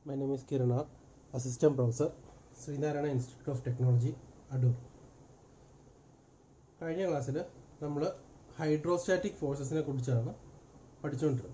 My name is Kirana, Assistant Professor, Sreenarayana institute of technology Adoor കഴിഞ്ഞ ക്ലാസ്സിൽ നമ്മൾ ഹൈഡ്രോസ്റ്റാറ്റിക് ഫോഴ്സസിനെ കുറിച്ചാണ് പഠിച്ചുകൊണ്ടിരുന്നത്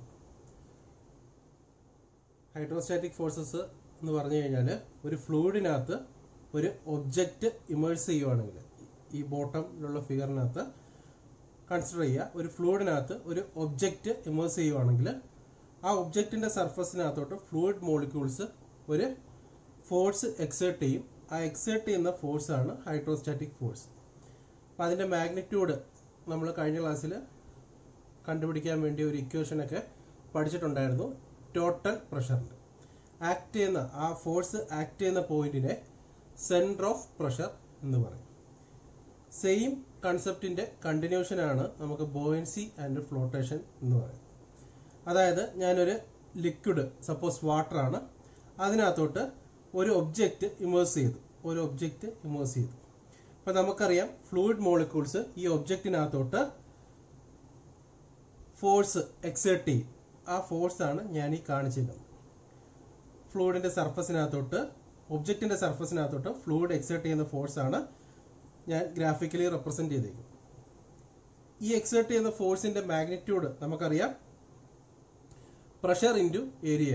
ഹൈഡ്രോസ്റ്റാറ്റിക് ഫോഴ്സസ് എന്ന് പറഞ്ഞു കഴിഞ്ഞാൽ ഒരു ഫ്ലൂയിഡിനകത്ത് ഒരു ഒബ്ജക്റ്റ് ഇമേഴ്സ് ചെയ്യുവാണെങ്കിൽ ഈ ബോട്ടമിലുള്ള ഫിഗറിനകത്ത് കൺസിഡർ ചെയ്യുക ഒരു ഫ്ലൂയിഡിനകത്ത് ഒരു ഒബ്ജക്റ്റ് ഇമേഴ്സ് ചെയ്യുവാണെങ്കിൽ ആ ഒബ്ജക്റ്റിന്റെ സർഫസിനകത്തോട്ട് ഫ്ലൂയിഡ് മോളിക്യൂൾസ് ഒരു ഫോഴ്സ് എക്സേർട്ട് ചെയ്യും ആ എക്സേർട്ട് ചെയ്യുന്ന ഫോഴ്സ് ആണ് ഹൈഡ്രോസ്റ്റാറ്റിക് ഫോഴ്സ് അപ്പം അതിന്റെ മാഗ്നിറ്റ്യൂഡ് നമ്മൾ കഴിഞ്ഞ ക്ലാസ്സിൽ കണ്ടുപിടിക്കാൻ വേണ്ടി ഒരു ഇക്വേഷൻ ഒക്കെ പഠിച്ചിട്ടുണ്ടായിരുന്നു ടോട്ടൽ പ്രഷറിൽ ആക്ട് ചെയ്യുന്ന ആ ഫോഴ്സ് ആക്ട് ചെയ്യുന്ന പോയിന്റിനെ സെന്റർ ഓഫ് പ്രഷർ എന്ന് പറയും സെയിം കൺസെപ്റ്റിന്റെ കണ്ടിന്യൂഷൻ ആണ് നമുക്ക് ബോയൻസി ആൻഡ് ഫ്ലോട്ടേഷൻ എന്ന് പറയുന്നത് അതായത് ഞാനൊരു ലിക്വിഡ് സപ്പോസ് വാട്ടർ ആണ് അതിനകത്തോട്ട് ഒരു ഒബ്ജക്റ്റ് ഇമേഴ്സ് ചെയ്തു ഒരു ഒബ്ജക്റ്റ് ഇമേഴ്സ് ചെയ്തു അപ്പൊ നമുക്കറിയാം ഫ്ലൂയിഡ് മോളിക്യൂൾസ് ഈ ഒബ്ജക്റ്റിനകത്തോട്ട് ഫോഴ്സ് എക്സേർട്ട് ചെയ്യും ആ ഫോഴ്സ് ആണ് ഞാൻ ഈ കാണിച്ചിരുന്നത് ഫ്ലൂയിഡിന്റെ സർഫസിനകത്തോട്ട് ഒബ്ജക്റ്റിന്റെ സർഫസിനകത്തോട്ട് ഫ്ലൂയിഡ് എക്സേർട്ട് ചെയ്യുന്ന ഫോഴ്സ് ആണ് ഞാൻ ഗ്രാഫിക്കലി റെപ്രസെന്റ് ചെയ്തേക്കും ഈ എക്സേർട്ട് ചെയ്യുന്ന ഫോഴ്സിന്റെ മാഗ്നിറ്റ്യൂഡ് നമുക്കറിയാം pressure into area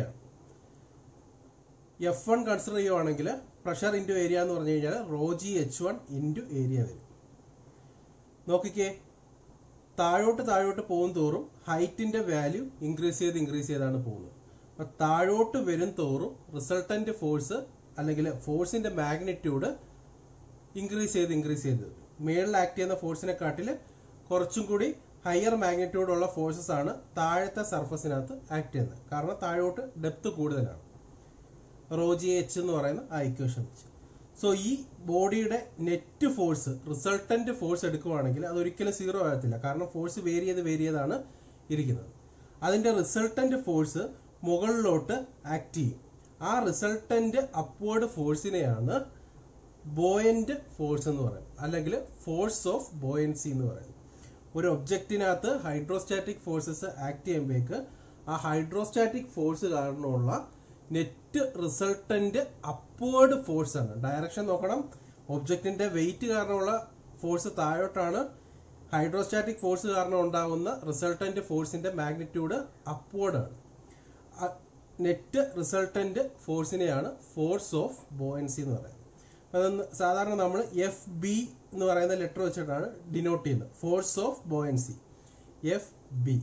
F one consider ചെയ്യുവാണെങ്കിൽ പ്രഷർ ഇൻറ്റു ഏരിയ എന്ന് പറഞ്ഞു കഴിഞ്ഞാൽ rho G H one into area വരും നോക്കിക്കേ താഴോട്ട് താഴോട്ട് പോകും തോറും ഹൈറ്റിന്റെ വാല്യൂ ഇൻക്രീസ് ചെയ്ത് ഇൻക്രീസ് ചെയ്താണ് പോകുന്നത് അപ്പൊ താഴോട്ട് വരും തോറും റിസൾട്ടന്റ് ഫോഴ്സ് അല്ലെങ്കിൽ ഫോഴ്സിന്റെ മാഗ്നിറ്റ്യൂഡ് ഇൻക്രീസ് ചെയ്ത് ഇൻക്രീസ് ചെയ്ത് മേളിൽ ആക്ട് ചെയ്യുന്ന ഫോഴ്സിനെ കാട്ടില് കുറച്ചും കൂടി ഹയർ മാഗ്നിറ്റ്യൂഡ് ഉള്ള ഫോഴ്സസ് ആണ് താഴത്തെ സർഫസിനകത്ത് ആക്ട് ചെയ്യുന്നത് കാരണം താഴോട്ട് ഡെപ്ത് കൂടുതലാണ് റോ ജി എച്ച് എന്ന് പറയുന്ന ആ ഇക്വേഷൻ വെച്ച് സോ ഈ ബോഡിയുടെ നെറ്റ് ഫോഴ്സ് റിസൾട്ടന്റ് ഫോഴ്സ് എടുക്കുവാണെങ്കിൽ അത് ഒരിക്കലും സീറോ ആകത്തില്ല കാരണം ഫോഴ്സ് വേരി ചെയ്ത് വേരി ചെയ്താണ് ഇരിക്കുന്നത് അതിന്റെ റിസൾട്ടന്റ് ഫോഴ്സ് മുകളിലോട്ട് ആക്ട് ചെയ്യും ആ റിസൾട്ടന്റ് അപ്വേർഡ് ഫോഴ്സിനെയാണ് ബോയന്റ് ഫോഴ്സ് എന്ന് പറയുന്നത് അല്ലെങ്കിൽ ഫോഴ്സ് ഓഫ് ബോയൻസി എന്ന് പറയുന്നത് ഒരു ഒബ്ജക്റ്റിനകത്ത് ഹൈഡ്രോസ്റ്റാറ്റിക് ഫോഴ്സസ് ആക്ട് ചെയ്യുമ്പോഴേക്ക് ആ ഹൈഡ്രോസ്റ്റാറ്റിക് ഫോഴ്സ് കാരണമുള്ള നെറ്റ് റിസൾട്ടന്റ് അപ്വേർഡ് ഫോഴ്സ് ആണ് ഡയറക്ഷൻ നോക്കണം ഒബ്ജക്റ്റിന്റെ വെയിറ്റ് കാരണമുള്ള ഫോഴ്സ് താഴോട്ടാണ് ഹൈഡ്രോസ്റ്റാറ്റിക് ഫോഴ്സ് കാരണം ഉണ്ടാകുന്ന റിസൾട്ടന്റ് ഫോഴ്സിന്റെ മാഗ്നിറ്റ്യൂഡ് അപ്വേർഡ് ആണ് നെറ്റ് റിസൾട്ടന്റ് ഫോഴ്സിനെയാണ് ഫോഴ്സ് ഓഫ് ബോയൻസി എന്ന് പറയുന്നത് അതൊന്ന് സാധാരണ നമ്മൾ എഫ് ബി എന്ന് പറയുന്ന ലെറ്റർ വെച്ചിട്ടാണ് ഡിനോട്ട് ചെയ്യുന്നത് force of buoyancy F B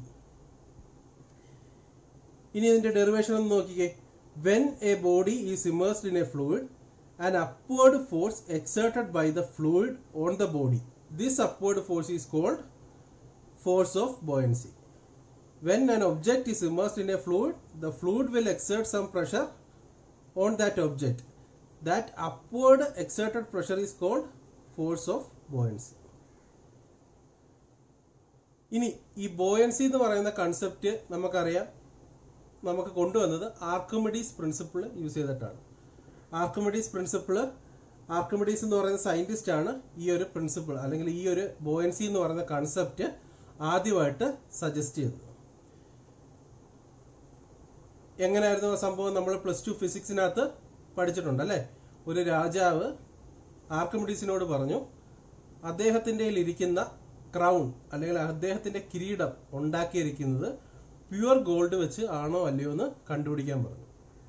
ഇനി ഇതിന്റെ ഡെറിവേഷൻ ഒന്ന് നോക്കിക്കേ when a body is immersed in a fluid an upward force exerted by the fluid on the body this upward force is called force of buoyancy when an object is immersed in a fluid the fluid will exert some pressure on that object that upward exerted pressure is called force of buoyancy ഇനി ഈ buoyancy എന്ന് പറയുന്ന concept നമുക്കറിയാം നമുക്ക് കൊണ്ടുവന്നത് Archimedes principle use ചെയ്തിട്ടാണ് Archimedes principle Archimedes എന്ന് പറയുന്ന സയന്റിസ്റ്റ് ആണ് ഈ ഒരു പ്രിൻസിപ്പിൾ അല്ലെങ്കിൽ ഈ ഒരു ബോയൻസി എന്ന് പറയുന്ന കൺസെപ്റ്റ് ആദ്യമായിട്ട് സജസ്റ്റ് ചെയ്തത് എങ്ങനെയായിരുന്നു ആ സംഭവം നമ്മൾ പ്ലസ് ടു ഫിസിക്സിനകത്ത് പഠിച്ചിട്ടുണ്ട് അല്ലെ ഒരു രാജാവ് ആർക്കിമിഡീസിനോട് പറഞ്ഞു അദ്ദേഹത്തിന്റെ ഇരിക്കുന്ന ക്രൗൺ അല്ലെങ്കിൽ അദ്ദേഹത്തിന്റെ കിരീടം ഉണ്ടാക്കിയിരിക്കുന്നത് പ്യുവർ ഗോൾഡ് വെച്ച് ആണോ അല്ലയോ എന്ന് കണ്ടുപിടിക്കാൻ പറഞ്ഞു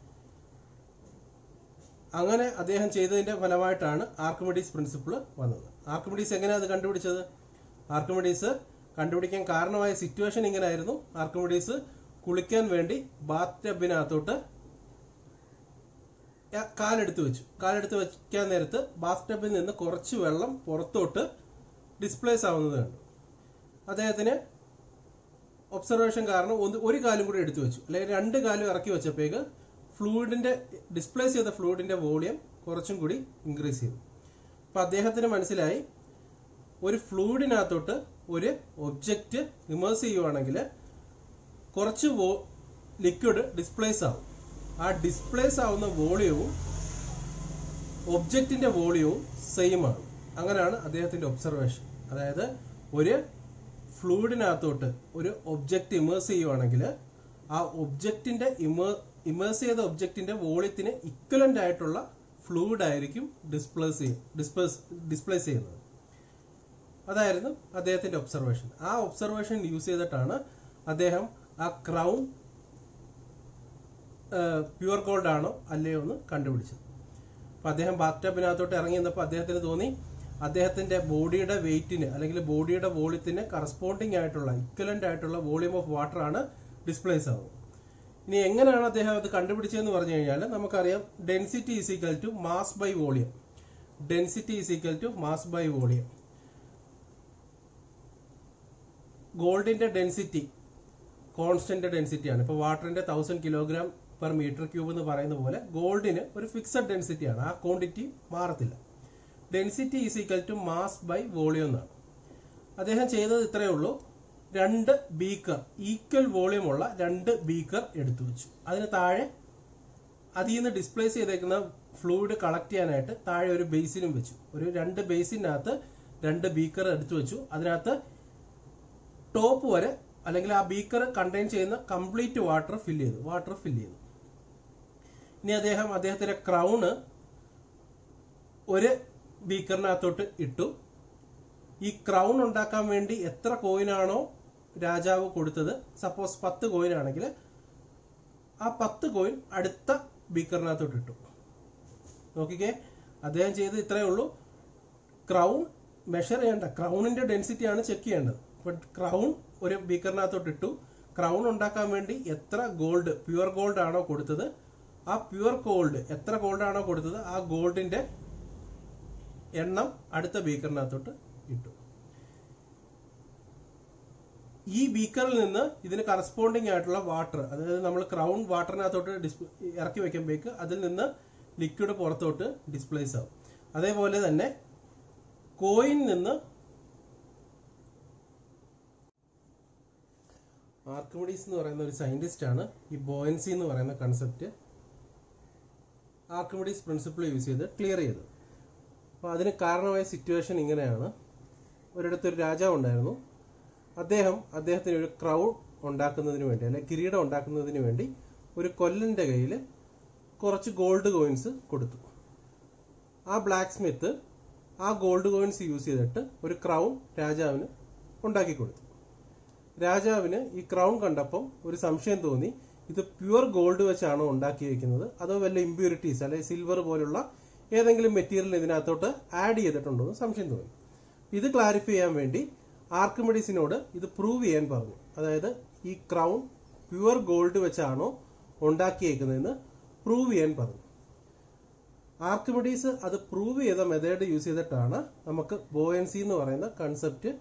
അങ്ങനെ അദ്ദേഹം ചെയ്തതിന്റെ ഫലമായിട്ടാണ് ആർക്കിമിഡീസ് പ്രിൻസിപ്പിൾ വന്നത് ആർക്കിമിഡീസ് എങ്ങനെയാണ് അത് കണ്ടുപിടിച്ചത് ആർക്കിമിഡീസ് കണ്ടുപിടിക്കാൻ കാരണമായ സിറ്റുവേഷൻ ഇങ്ങനെയായിരുന്നു ആർക്കിമിഡീസ് കുളിക്കാൻ വേണ്ടി ബാത്ത് ടബിനകത്തോട്ട് കാലെടുത്ത് വെച്ചു കാലെടുത്ത് വെക്കാൻ നേരത്ത് ബാത്ത് ടബിൽ നിന്ന് കുറച്ച് വെള്ളം പുറത്തോട്ട് ഡിസ്പ്ലേസ് ആവുന്നത് കണ്ടു അദ്ദേഹത്തിന് ഒബ്സർവേഷൻ കാരണം ഒന്ന് ഒരു കാലും കൂടി എടുത്തു വെച്ചു അല്ലെങ്കിൽ രണ്ട് കാലും ഇറക്കി വെച്ചപ്പോഴേക്ക് ഫ്ലൂയിഡിന്റെ ഡിസ്പ്ലേസ് ചെയ്ത ഫ്ലൂയിഡിന്റെ വോളിയം കുറച്ചും കൂടി ഇൻക്രീസ് ചെയ്തു അപ്പൊ അദ്ദേഹത്തിന് മനസ്സിലായി ഒരു ഫ്ലൂയിഡിനകത്തോട്ട് ഒരു ഒബ്ജക്റ്റ് ഇമേഴ്സ് ചെയ്യുവാണെങ്കിൽ കുറച്ച് ലിക്വിഡ് ഡിസ്പ്ലേസ് ആവും ആ ഡിസ്പ്ലേസ് ആവുന്ന വോളിയവും ഒബ്ജക്റ്റിന്റെ വോളിയവും സെയിം ആണ് അങ്ങനെയാണ് അദ്ദേഹത്തിന്റെ ഒബ്സർവേഷൻ അതായത് ഒരു ഫ്ലൂയിഡിനകത്തോട്ട് ഒരു ഒബ്ജക്റ്റ് ഇമേഴ്സ് ചെയ്യുവാണെങ്കിൽ ആ ഒബ്ജക്റ്റിന്റെ ഇമേ ഇമേഴ്സ് ചെയ്ത ഒബ്ജക്റ്റിന്റെ വോളിയത്തിന് ഇക്വലന്റ് ആയിട്ടുള്ള ഫ്ലൂയിഡ് ആയിരിക്കും ഡിസ്പ്ലേസ് ഡിസ്പ്ലേസ് ഡിസ്പ്ലേസ് ചെയ്യുന്നത് അതായിരുന്നു അദ്ദേഹത്തിന്റെ ഒബ്സർവേഷൻ ആ ഒബ്സർവേഷൻ യൂസ് ചെയ്തിട്ടാണ് അദ്ദേഹം ആ ക്രൗൺ പ്യുവർ ഗോൾഡ് ആണോ അല്ലയോ എന്ന് കണ്ടുപിടിച്ചത് അപ്പൊ അദ്ദേഹം ബാത്ടബിനകത്തോട്ട് ഇറങ്ങി നിന്നപ്പോൾ അദ്ദേഹത്തിന് തോന്നി അദ്ദേഹത്തിന്റെ ബോഡിയുടെ വെയിറ്റിന് അല്ലെങ്കിൽ ബോഡിയുടെ വോളിയത്തിന് കറസ്പോണ്ടിങ് ആയിട്ടുള്ള ഇക്വലന്റ് ആയിട്ടുള്ള വോളിയം ഓഫ് വാട്ടർ ആണ് ഡിസ്പ്ലേസ് ആവുന്നത് ഇനി എങ്ങനെയാണ് അദ്ദേഹം അത് കണ്ടുപിടിച്ചതെന്ന് പറഞ്ഞു കഴിഞ്ഞാൽ നമുക്കറിയാം density is equal to mass by volume density is equal to mass by volume ഗോൾഡിന്റെ ഡെൻസിറ്റി കോൺസ്റ്റന്റ് ഡെൻസിറ്റി ആണ് ഇപ്പൊ വാട്ടറിന്റെ thousand kilogram per metre cube എന്ന് പറയുന്ന പോലെ ഗോൾഡിന് ഒരു ഫിക്സഡ് ഡെൻസിറ്റി ആണ് ആ ക്വാണ്ടിറ്റി മാറത്തില്ല density is equal to mass by volume എന്നാണ് അദ്ദേഹം ചെയ്തത് ഇത്രയേ ഉള്ളൂ രണ്ട് ബീക്കർ ഈക്വൽ വോളിയം ഉള്ള രണ്ട് ബീക്കർ എടുത്തു വെച്ചു അതിന് താഴെ അതിൽ നിന്ന് ഡിസ്പ്ലേസ് ചെയ്തേക്കുന്ന ഫ്ലൂയിഡ് കളക്ട് ചെയ്യാനായിട്ട് താഴെ ഒരു ബേസിനും വെച്ചു ഒരു രണ്ട് ബേസിനകത്ത് രണ്ട് ബീക്കർ എടുത്തു വെച്ചു അതിനകത്ത് ടോപ്പ് വരെ അല്ലെങ്കിൽ ആ ബീക്കർ കണ്ടെയ്ൻ ചെയ്യുന്ന കംപ്ലീറ്റ് വാട്ടർ ഫില്ല് ചെയ്തു വാട്ടർ ഫില്ല് ചെയ്തു ഇനി അദ്ദേഹം അദ്ദേഹത്തിന്റെ ക്രൗണ് ഒരു ബീക്കറിനകത്തോട്ട് ഇട്ടു ഈ ക്രൗൺ ഉണ്ടാക്കാൻ വേണ്ടി എത്ര കോയിനാണോ രാജാവ് കൊടുത്തത് സപ്പോസ് പത്ത് കോയിൻ ആണെങ്കിൽ ആ പത്ത് കോയിൻ അടുത്ത ബീക്കറിനകത്തോട്ട് ഇട്ടു നോക്കിക്കേ അദ്ദേഹം ചെയ്ത് ഇത്രയേ ഉള്ളൂ ക്രൗൺ മെഷർ ചെയ്യേണ്ട ക്രൗണിന്റെ ഡെൻസിറ്റി ആണ് ചെക്ക് ചെയ്യേണ്ടത് അപ്പൊ ക്രൗൺ ഒരു ബീക്കറിനകത്തോട്ട് ഇട്ടു ക്രൗൺ ഉണ്ടാക്കാൻ വേണ്ടി എത്ര ഗോൾഡ് പ്യുവർ ഗോൾഡ് ആണോ കൊടുത്തത് ആ പ്യുവർ ഗോൾഡ് എത്ര ഗോൾഡ് ആണോ കൊടുത്തത് ആ ഗോൾഡിന്റെ എണ്ണം അടുത്ത ബീക്കറിനകത്തോട്ട് ഇട്ടു ഈ ബീക്കറിൽ നിന്ന് ഇതിന് കറസ്പോണ്ടിങ് ആയിട്ടുള്ള വാട്ടർ അതായത് നമ്മൾ ക്രൗൺ വാട്ടറിനകത്തോട്ട് ഡിസ്പ്ലേ ഇറക്കി വെക്കുമ്പോഴേക്ക് അതിൽ നിന്ന് ലിക്വിഡ് പുറത്തോട്ട് ഡിസ്പ്ലേസ് ആവും അതേപോലെ തന്നെ കോയിൻ നിന്ന് ആർക്കിമിഡീസ് എന്ന് പറയുന്ന ഒരു സയന്റിസ്റ്റ് ആണ് ഈ ബോയൻസി എന്ന് പറയുന്ന കൺസെപ്റ്റ് ആർക്കിമിഡീസ് പ്രിൻസിപ്പിൾ യൂസ് ചെയ്ത് ക്ലിയർ ചെയ്തത് അപ്പോൾ അതിന് കാരണമായ സിറ്റുവേഷൻ ഇങ്ങനെയാണ് ഒരിടത്ത് ഒരു രാജാവ് ഉണ്ടായിരുന്നു അദ്ദേഹം അദ്ദേഹത്തിന് ഒരു ക്രൗൺ ഉണ്ടാക്കുന്നതിന് വേണ്ടി അല്ലെ കിരീടം ഉണ്ടാക്കുന്നതിന് വേണ്ടി ഒരു കൊല്ലന്റെ കയ്യിൽ കുറച്ച് ഗോൾഡ് കോയിൻസ് കൊടുത്തു ആ ബ്ലാക്ക് സ്മിത്ത് ആ ഗോൾഡ് കോയിൻസ് യൂസ് ചെയ്തിട്ട് ഒരു ക്രൗൺ രാജാവിന് ഉണ്ടാക്കി കൊടുത്തു രാജാവിന് ഈ ക്രൗൺ കണ്ടപ്പം ഒരു സംശയം തോന്നി ഇത് പ്യുവർ ഗോൾഡ് വെച്ചാണോ ഉണ്ടാക്കി വെക്കുന്നത് അതോ വല്ല ഇമ്പ്യൂരിറ്റീസ് അല്ലെങ്കിൽ സിൽവർ പോലുള്ള ഏതെങ്കിലും മെറ്റീരിയൽ ഇതിനകത്തോട്ട് ആഡ് ചെയ്തിട്ടുണ്ടോ എന്ന് സംശയം തോന്നി ഇത് ക്ലാരിഫൈ ചെയ്യാൻ വേണ്ടി ആർക്കിമിഡീസിനോട് ഇത് പ്രൂവ് ചെയ്യാൻ പറഞ്ഞു അതായത് ഈ ക്രൗൺ പ്യുവർ ഗോൾഡ് വെച്ചാണോ ഉണ്ടാക്കിയേക്കുന്നതെന്ന് പ്രൂവ് ചെയ്യാൻ പറഞ്ഞു ആർക്കിമിഡീസ് അത് പ്രൂവ് ചെയ്ത മെത്തേഡ് യൂസ് ചെയ്തിട്ടാണ് നമുക്ക് ബോയൻസി എന്ന് പറയുന്ന കൺസെപ്റ്റ്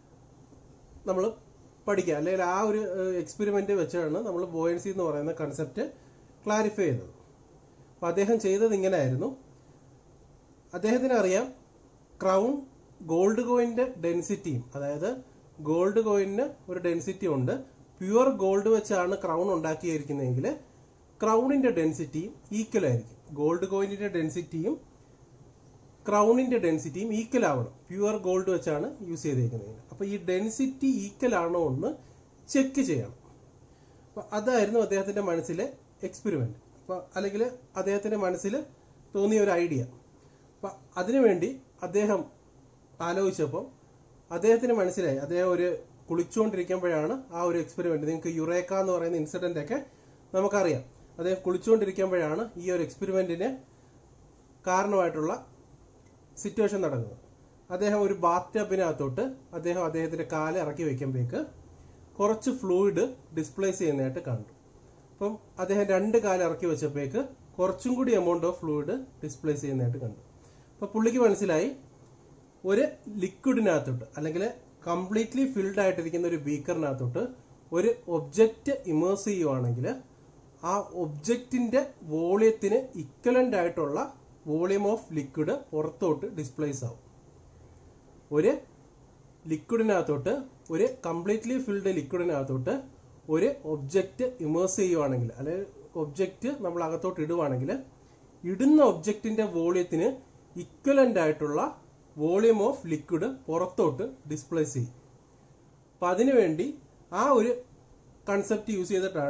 നമ്മൾ പഠിക്കുക അല്ലെങ്കിൽ ആ ഒരു എക്സ്പെരിമെന്റ് വെച്ചാണ് നമ്മൾ ബോയൻസി എന്ന് പറയുന്ന കൺസെപ്റ്റ് ക്ലാരിഫൈ ചെയ്തത് അപ്പൊ അദ്ദേഹം ചെയ്തത് ഇങ്ങനെയായിരുന്നു അദ്ദേഹത്തിന് അറിയാം ക്രൗൺ ഗോൾഡ് കോയിന്റെ ഡെൻസിറ്റിയും അതായത് ഗോൾഡ് കോയിന് ഒരു ഡെൻസിറ്റി ഉണ്ട് പ്യുവർ ഗോൾഡ് വെച്ചാണ് ക്രൗൺ ഉണ്ടാക്കിയിരിക്കുന്നതെങ്കിൽ ക്രൗണിന്റെ ഡെൻസിറ്റിയും ഈക്വൽ ആയിരിക്കും ഗോൾഡ് കോയിന്റെ ഡെൻസിറ്റിയും ക്രൗണിന്റെ ഡെൻസിറ്റിയും ഈക്വൽ ആവണം പ്യുവർ ഗോൾഡ് വെച്ചാണ് യൂസ് ചെയ്തേക്കുന്നത് അപ്പൊ ഈ ഡെൻസിറ്റി ഈക്വൽ ആണോ എന്ന് ചെക്ക് ചെയ്യണം അപ്പൊ അതായിരുന്നു അദ്ദേഹത്തിന്റെ മനസ്സിലെ എക്സ്പെരിമെന്റ് അപ്പൊ അല്ലെങ്കിൽ അദ്ദേഹത്തിന്റെ മനസ്സിൽ തോന്നിയ ഒരു ഐഡിയ അപ്പൊ അതിനുവേണ്ടി അദ്ദേഹം ആലോചിച്ചപ്പോൾ അദ്ദേഹത്തിന് മനസ്സിലായി അദ്ദേഹം ഒരു കുളിച്ചുകൊണ്ടിരിക്കുമ്പോഴാണ് ആ ഒരു എക്സ്പെരിമെന്റ് നിങ്ങൾക്ക് യുറേക്ക എന്ന് പറയുന്ന ഇൻസിഡന്റ് ഒക്കെ നമുക്കറിയാം അദ്ദേഹം കുളിച്ചുകൊണ്ടിരിക്കുമ്പോഴാണ് ഈ ഒരു എക്സ്പെരിമെന്റിന് കാരണമായിട്ടുള്ള സിറ്റുവേഷൻ നടക്കുന്നത് അദ്ദേഹം ഒരു ബാത്ത് ടബിനകത്തോട്ട് അദ്ദേഹം അദ്ദേഹത്തിന്റെ കാല് ഇറക്കി വെക്കുമ്പോഴേക്ക് കുറച്ച് ഫ്ലൂയിഡ് ഡിസ്പ്ലേസ് ചെയ്യുന്നതായിട്ട് കണ്ടു അപ്പം അദ്ദേഹം രണ്ട് കാല് ഇറക്കി വെച്ചപ്പോഴേക്ക് കുറച്ചും കൂടി എമൗണ്ട് ഓഫ് ഫ്ലൂയിഡ് ഡിസ്പ്ലേസ് ചെയ്യുന്നതായിട്ട് കണ്ടു അപ്പൊ പുള്ളിക്ക് മനസ്സിലായി ഒരു ലിക്വിഡിനകത്തോട്ട് അല്ലെങ്കിൽ കംപ്ലീറ്റ്ലി ഫിൽഡ് ആയിട്ടിരിക്കുന്ന ഒരു ബീക്കറിനകത്തോട്ട് ഒരു ഒബ്ജക്റ്റ് ഇമേഴ്സ് ചെയ്യുവാണെങ്കിൽ ആ ഒബ്ജക്റ്റിന്റെ വോളിയത്തിന് ഇക്വലന്റ് ആയിട്ടുള്ള വോളിയം ഓഫ് ലിക്വിഡ് പുറത്തോട്ട് ഡിസ്പ്ലേസ് ആവും ഒരു ലിക്വിഡിനകത്തോട്ട് ഒരു കംപ്ലീറ്റ്ലി ഫിൽഡ് ലിക്വിഡിനകത്തോട്ട് ഒരു ഒബ്ജക്റ്റ് ഇമേഴ്സ് ചെയ്യുവാണെങ്കിൽ അല്ലെങ്കിൽ ഒബ്ജക്റ്റ് നമ്മൾ അകത്തോട്ട് ഇടുവാണെങ്കിൽ ഇടുന്ന ഒബ്ജക്റ്റിന്റെ വോളിയത്തിന് ഇക്വലന്റ് ആയിട്ടുള്ള വോളിയം ഓഫ് ലിക്വിഡ് പുറത്തോട്ട് ഡിസ്പ്ലേസ് ചെയ്യും അപ്പൊ അതിനുവേണ്ടി ആ ഒരു കൺസെപ്റ്റ് യൂസ് ചെയ്തിട്ടാണ്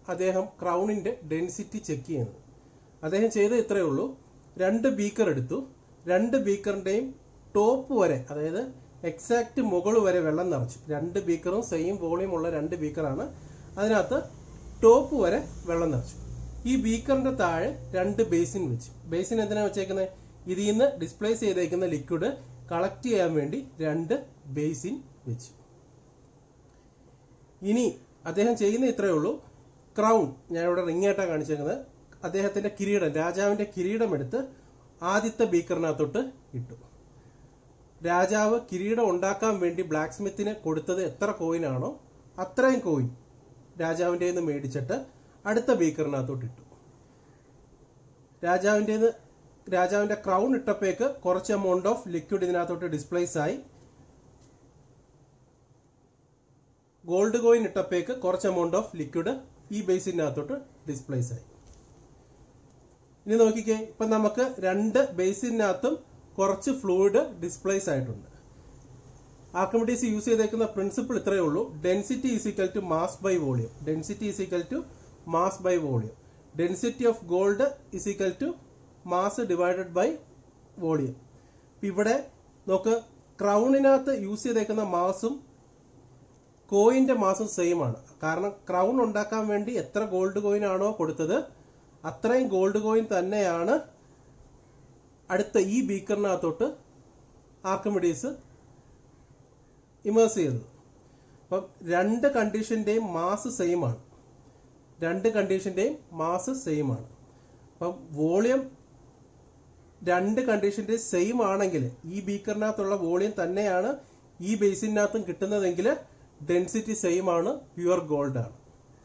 അദ്ദേഹം ക്രൗണിന്റെ ഡെൻസിറ്റി ചെക്ക് ചെയ്യുന്നത് അദ്ദേഹം ചെയ്തത് ഇത്രയേ ഉള്ളൂ രണ്ട് ബീക്കർ എടുത്തു രണ്ട് ബീക്കറിന്റെയും ടോപ്പ് വരെ അതായത് എക്സാക്ട് മുകൾ വരെ വെള്ളം നിറച്ചു രണ്ട് ബീക്കറും സെയിം വോളിയം ഉള്ള രണ്ട് ബീക്കറാണ് അതിനകത്ത് ടോപ്പ് വരെ വെള്ളം നിറച്ചു ഈ ബീക്കറിന്റെ താഴെ രണ്ട് ബേസിൻ വെച്ചു ബേസിൻ എന്തിനാ വെച്ചേക്കുന്നത് ഇതിൽ നിന്ന് ഡിസ്പ്ലേസ് ചെയ്തേക്കുന്ന ലിക്വിഡ് കളക്ട് ചെയ്യാൻ വേണ്ടി രണ്ട് ബേസിൻ വെച്ചു ഇനി അദ്ദേഹം ചെയ്യുന്ന ഇത്രയേ ഉള്ളൂ ക്രൗൺ ഞാൻ ഇവിടെ റിംഗ് ആയിട്ടാണ് കാണിച്ചേക്കുന്നത് അദ്ദേഹത്തിന്റെ കിരീടം രാജാവിന്റെ കിരീടം എടുത്ത് ആദ്യത്തെ ബീക്കറിനകത്തോട്ട് ഇട്ടു രാജാവ് കിരീടം ഉണ്ടാക്കാൻ വേണ്ടി ബ്ലാക്ക് സ്മിത്തിന് കൊടുത്തത് എത്ര കോയിൻ ആണോ അത്രയും കോയിൻ രാജാവിന്റെ നിന്ന് മേടിച്ചിട്ട് അടുത്ത ബീക്കറിനകത്തോട്ട് ഇട്ടു രാജാവിന്റെ രാജാവിന്റെ ക്രൗൺ ഇട്ടപ്പോഴേക്ക് കുറച്ച് എമൗണ്ട് ഓഫ് ലിക്വിഡ് ഇതിനകത്തോട്ട് ഡിസ്പ്ലേസ് ആയി ഗോൾഡ് കോയിൻ ഇട്ടപ്പോഴേക്ക് കുറച്ച് എമൗണ്ട് ഓഫ് ലിക്വിഡ് ഈ ബേസിനകത്തോട്ട് ഡിസ്പ്ലേസ് ആയി ഇനി നോക്കിക്കേ ഇപ്പൊ നമുക്ക് രണ്ട് ബേസിനകത്തും കുറച്ച് ഫ്ലൂയിഡ് ഡിസ്പ്ലേസ് ആയിട്ടുണ്ട് ആർക്കമിഡീസ് യൂസ് ചെയ്തേക്കുന്ന പ്രിൻസിപ്പിൾ ഇത്രയേ ഉള്ളൂ density is equal to mass by volume density is equal to mass by volume density of gold is equal to mass divided by volume ഇവിടെ നോക്ക് ക്രൗണിനകത്ത് യൂസ് ചെയ്തേക്കുന്ന മാസും കോയിന്റെ മാസും സെയിം ആണ് കാരണം crown ഉണ്ടാക്കാൻ വേണ്ടി എത്ര ഗോൾഡ് കോയിൻ ആണോ കൊടുത്തത് അത്രയും ഗോൾഡ് കോയിൻ തന്നെയാണ് അടുത്ത ഈ ബീക്കറിനകത്തോട്ട് ആർക്കമിഡീസ് ഇമേഴ്സ് ചെയ്തത് അപ്പം രണ്ട് കണ്ടീഷന്റെയും മാസ് സെയിം ആണ് രണ്ട് കണ്ടീഷന്റെയും മാസ് സെയിം ആണ് അപ്പം വോളിയം രണ്ട് കണ്ടീഷന്റെ സെയിം ആണെങ്കിൽ ഈ ബീക്കറിനകത്തുള്ള വോളിയം തന്നെയാണ് ഈ ബേസിനകത്തും കിട്ടുന്നതെങ്കിൽ ഡെൻസിറ്റി സെയിം ആണ് പ്യുവർ ഗോൾഡ് ആണ്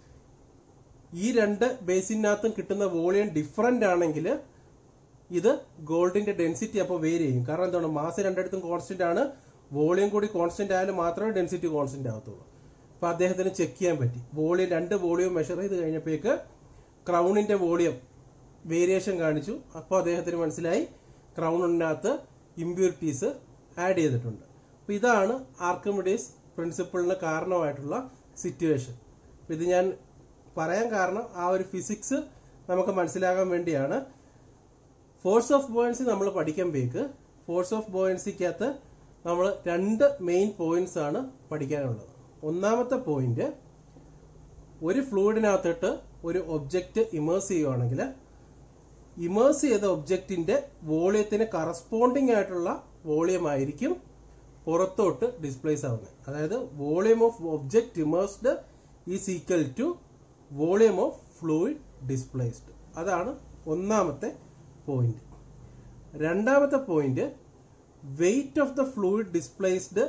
ഈ രണ്ട് ബേസിനകത്തും കിട്ടുന്ന വോളിയം ഡിഫറന്റ് ആണെങ്കിൽ ഇത് ഗോൾഡിന്റെ ഡെൻസിറ്റി അപ്പോൾ വേരി ചെയ്യും കാരണം എന്താണ് മാസ് രണ്ടിടത്തും കോൺസ്റ്റന്റ് ആണ് വോളിയം കൂടി കോൺസ്റ്റന്റ് ആയാലും മാത്രമേ ഡെൻസിറ്റി കോൺസ്റ്റന്റ് ആകത്തുള്ളൂ അപ്പൊ അദ്ദേഹത്തിന് ചെക്ക് ചെയ്യാൻ പറ്റി വോളിയം രണ്ട് വോളിയം മെഷർ ചെയ്ത് കഴിഞ്ഞപ്പോഴേക്ക് ക്രൗണിന്റെ വോളിയം വേരിയേഷൻ കാണിച്ചു അപ്പോൾ അദ്ദേഹത്തിന് മനസ്സിലായി ക്രൗണിനകത്ത് ഇമ്പ്യൂരിറ്റീസ് ആഡ് ചെയ്തിട്ടുണ്ട് അപ്പൊ ഇതാണ് ആർക്കമിഡീസ് പ്രിൻസിപ്പിളിന് കാരണമായിട്ടുള്ള സിറ്റുവേഷൻ ഇത് ഞാൻ പറയാൻ കാരണം ആ ഒരു ഫിസിക്സ് നമുക്ക് മനസ്സിലാകാൻ വേണ്ടിയാണ് ഫോഴ്സ് ഓഫ് ബോയൻസി നമ്മൾ പഠിക്കുമ്പോഴേക്ക് ഫോഴ്സ് ഓഫ് ബോയൻസിക്കകത്ത് നമ്മൾ രണ്ട് മെയിൻ പോയിന്റ്സ് ആണ് പഠിക്കാനുള്ളത് ഒന്നാമത്തെ പോയിന്റ് ഒരു ഫ്ലൂയിഡിനകത്തിട്ട് ഒരു ഒബ്ജക്റ്റ് ഇമേഴ്സ് ചെയ്യുവാണെങ്കിൽ ഇമേഴ്സ് ചെയ്ത ഒബ്ജക്റ്റിന്റെ വോളിയത്തിന് കറസ്പോണ്ടിങ് ആയിട്ടുള്ള വോളിയം ആയിരിക്കും പുറത്തോട്ട് ഡിസ്പ്ലേസ് ആവുന്നത് അതായത് volume of object immersed is equal to volume of fluid displaced അതാണ് ഒന്നാമത്തെ പോയിന്റ് രണ്ടാമത്തെ point weight of the fluid displaced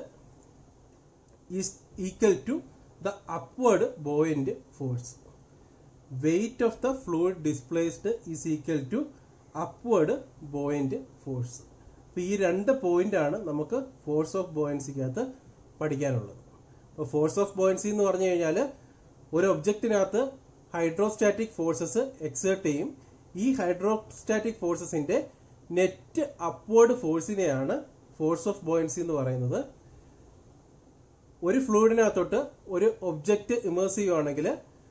is equal to the upward buoyant force weight of the fluid displaced is equal to upward buoyant force അപ്പൊ ഈ രണ്ട് point ആണ് നമുക്ക് force of ബോയൻസിക്കകത്ത് പഠിക്കാനുള്ളത് അപ്പോൾ ഫോഴ്സ് ഓഫ് ബോയൻസി എന്ന് പറഞ്ഞു കഴിഞ്ഞാൽ ഒരു ഒബ്ജക്റ്റിനകത്ത് ഹൈഡ്രോസ്റ്റാറ്റിക് ഫോഴ്സസ് എക്സേർട്ട് ചെയ്യും ഈ ഹൈഡ്രോസ്റ്റാറ്റിക് ഫോഴ്സസിന്റെ നെറ്റ് അപ്വേർഡ് ഫോഴ്സിനെയാണ് ഫോഴ്സ് ഓഫ് ബോയൻസി എന്ന് പറയുന്നത് ഒരു ഫ്ലൂയിഡിനകത്തോട്ട് ഒരു ഒബ്ജക്റ്റ് ഇമേഴ്സ് ചെയ്യുവാണെങ്കിൽ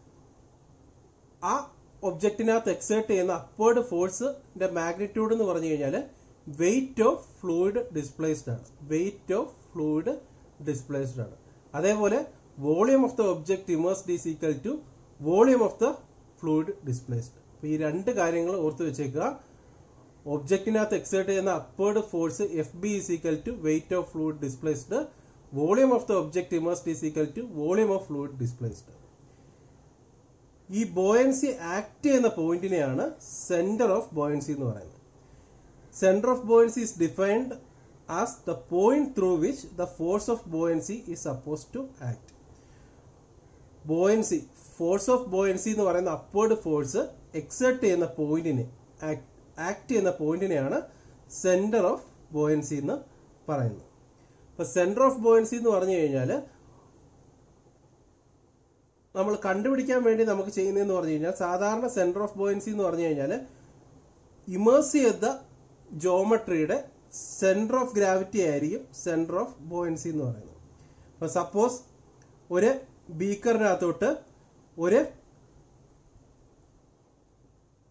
ആ ഒബ്ജക്റ്റിനകത്ത് എക്സേർട്ട് ചെയ്യുന്ന അപ്വേർഡ് ഫോഴ്സിന്റെ മാഗ്നിറ്റ്യൂഡ് എന്ന് പറഞ്ഞു കഴിഞ്ഞാൽ വെയിറ്റ് ഓഫ് ഫ്ലൂയിഡ് ഡിസ്പ്ലേസ്ഡ് ആണ് വെയിറ്റ് ഓഫ് ഫ്ലൂയിഡ് ഡിസ്പ്ലേസ്ഡ് ആണ് അതേപോലെ volume of the object immersed is equal to volume of the fluid displaced അപ്പൊ ഈ രണ്ട് കാര്യങ്ങൾ ഓർത്ത് വെച്ചേക്കുക ഒബ്ജക്റ്റിനകത്ത് എക്സേർട്ട് ചെയ്യുന്ന upward force F B is equal to wait of fluid displaced volume of the object immersed is equal to volume of fluid displaced ഈ buoyancy act ചെയ്യുന്ന പോയിന്റിനെയാണ് സെന്റർ ഓഫ് ബോയൻസി എന്ന് പറയുന്നത് centre of buoyancy is defined as the point through which the force of buoyancy is supposed to act. Buoyancy force of buoyancy എന്ന് പറയുന്ന upward force exert ചെയ്യുന്ന പോയിന്റിനെ act ചെയ്യുന്ന പോയിന്റിനെയാണ് സെന്റർ ഓഫ് ബോയൻസി എന്ന് പറയുന്നത് അപ്പൊ സെന്റർ ഓഫ് ബോയൻസി എന്ന് പറഞ്ഞു കഴിഞ്ഞാൽ നമ്മൾ കണ്ടുപിടിക്കാൻ വേണ്ടി നമുക്ക് ചെയ്യുന്നതെന്ന് പറഞ്ഞു കഴിഞ്ഞാൽ സാധാരണ സെന്റർ ഓഫ് ബോയൻസി എന്ന് പറഞ്ഞു കഴിഞ്ഞാൽ ഇമേഴ്സ് ചെയ്ത ജോമെട്രിയുടെ സെന്റർ ഓഫ് ഗ്രാവിറ്റി ആയിരിക്കും സെന്റർ ഓഫ് ബോയൻസി എന്ന് പറയുന്നത് അപ്പൊ സപ്പോസ് ഒരു ബീക്കറിനകത്തോട്ട് ഒരു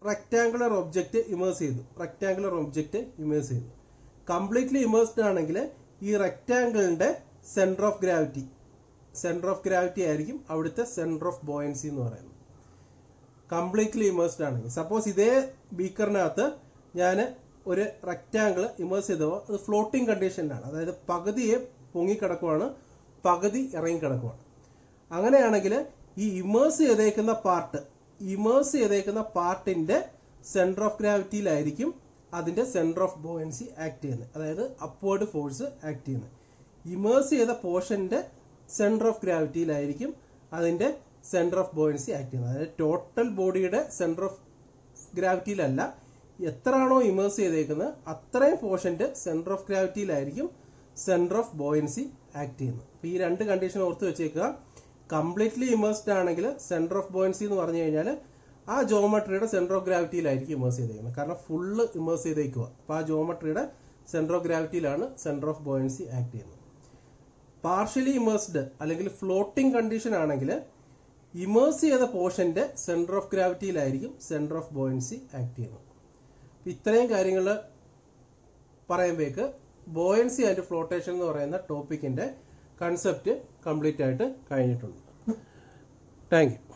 റെക്ടാങ്കുലർ ഒബ്ജക്റ്റ് ഇമേഴ്സ് ചെയ്തു റെക്ടാങ്കുലർ ഒബ്ജക്റ്റ് ഇമേഴ്സ് ചെയ്തു കംപ്ലീറ്റ്ലി ഇമേഴ്സ്ഡ് ആണെങ്കിൽ ഈ റെക്ടാങ്കിളിന്റെ centre of gravity centre of gravity ആയിരിക്കും അവിടുത്തെ സെന്റർ ഓഫ് ബോയൻസി എന്ന് പറയുന്നത് കംപ്ലീറ്റ്ലി ഇമേഴ്സ്ഡ് ആണെങ്കിൽ സപ്പോസ് ഇതേ ബീക്കറിനകത്ത് ഞാൻ ഒരു റെക്റ്റാങ്കിൾ ഇമേഴ്സ് ചെയ്തപ്പോൾ അത് ഫ്ലോട്ടിംഗ് കണ്ടീഷനിലാണ് അതായത് പകുതിയെ പൊങ്ങിക്കിടക്കുവാണ് പകുതി ഇറങ്ങിക്കിടക്കുവാണ് അങ്ങനെയാണെങ്കിൽ ഈ ഇമേഴ്സ് ചെയ്തേക്കുന്ന പാർട്ട് ഇമേഴ്സ് ചെയ്തേക്കുന്ന പാർട്ടിന്റെ സെന്റർ ഓഫ് ഗ്രാവിറ്റിയിലായിരിക്കും അതിന്റെ സെന്റർ ഓഫ് ബോയൻസി ആക്ട് ചെയ്യുന്നത് അതായത് അപ്വേർഡ് ഫോഴ്സ് ആക്ട് ചെയ്യുന്നത് ഇമേഴ്സ് ചെയ്ത പോർഷന്റെ സെന്റർ ഓഫ് ഗ്രാവിറ്റിയിലായിരിക്കും അതിന്റെ സെന്റർ ഓഫ് ബോയൻസി ആക്ട് ചെയ്യുന്നത് അതായത് ടോട്ടൽ ബോഡിയുടെ സെന്റർ ഓഫ് ഗ്രാവിറ്റിയിലല്ല എത്രയാണോ ഇമേഴ്സ് ചെയ്തേക്കുന്നത് അത്രയും പോർഷന്റെ സെന്റർ ഓഫ് ഗ്രാവിറ്റിയിലായിരിക്കും സെന്റർ ഓഫ് ബോയൻസി ആക്ട് ചെയ്യുന്നത് അപ്പൊ ഈ രണ്ട് കണ്ടീഷൻ ഓർത്ത് വെച്ചേക്കുക കംപ്ലീറ്റ്ലി ഇമേഴ്സ്ഡ് ആണെങ്കിൽ സെന്റർ ഓഫ് ബോയൻസി എന്ന് പറഞ്ഞു കഴിഞ്ഞാൽ ആ ജോമെട്രിയുടെ സെന്റർ ഓഫ് ഗ്രാവിറ്റിയിലായിരിക്കും ഇമേഴ്സ് ചെയ്തേക്കുന്നത് കാരണം ഫുള്ള് ഇമേഴ്സ് ചെയ്തേക്കുക അപ്പൊ ആ ജോമെട്രിയുടെ സെന്റർ ഓഫ് ഗ്രാവിറ്റിയിലാണ് സെന്റർ ഓഫ് ബോയൻസി ആക്ട് ചെയ്യുന്നത് പാർഷ്യലി ഇമേഴ്സ്ഡ് അല്ലെങ്കിൽ ഫ്ലോട്ടിംഗ് കണ്ടീഷൻ ആണെങ്കിൽ ഇമേഴ്സ് ചെയ്ത പോർഷന്റെ സെന്റർ ഓഫ് ഗ്രാവിറ്റിയിലായിരിക്കും സെന്റർ ഓഫ് ബോയൻസി ആക്ട് ചെയ്യുന്നത് അപ്പൊ ഇത്രയും കാര്യങ്ങൾ പറയുമ്പോഴേക്ക് ബോയൻസി ആൻഡ് ഫ്ലോട്ടേഷൻ എന്ന് പറയുന്ന ടോപ്പിക്കിന്റെ കൺസെപ്റ്റ് കംപ്ലീറ്റ് ആയിട്ട് കഴിഞ്ഞിട്ടുണ്ട് താങ്ക് യു